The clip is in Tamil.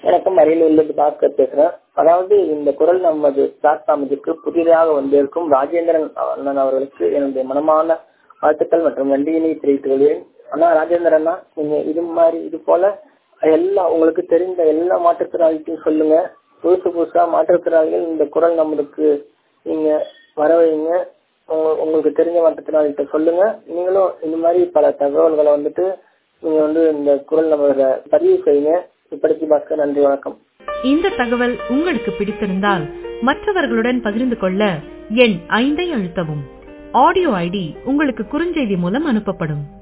வணக்கம் அரியலூர்லேருந்து பாஸ்கர் பேசுறேன் அதாவது இந்த குரல் நமது பிளாட்ஃபார்முக்கு புதிதாக வந்திருக்கும் ராஜேந்திரன் அண்ணன் அவர்களுக்கு என்னுடைய மனமான வாழ்த்துக்கள் மற்றும் நன்றியினை தெரிவித்துக் கொள்கிறேன் அண்ணா ராஜேந்திரன் நீங்க இது மாதிரி இது போல எல்லா உங்களுக்கு தெரிந்த எல்லா மாற்றுத்திறனாளிக்கும் சொல்லுங்க புதுசு புதுசா மாற்றுத்திறனாளிகள் இந்த குரல் நம்மளுக்கு நீங்க வர வைங்க உங்க- உங்களுக்கு தெரிஞ்ச மாற்றுத்திறனாளிகிட்ட சொல்லுங்க நீங்களும் இந்த மாதிரி பல தகவல்களை வந்துட்டு நீங்க வந்து இந்த குரல் நம்ம பதிவு செய்யுங்க இப்படிக்கு பாஸ்கர் நன்றி வணக்கம் இந்த தகவல் உங்களுக்கு பிடித்திருந்தால் மற்றவர்களுடன் பகிர்ந்து கொள்ள எண் ஐந்தை அழுத்தவும் ஆடியோ ஐடி உங்களுக்கு குறுஞ்செய்தி மூலம் அனுப்பப்படும்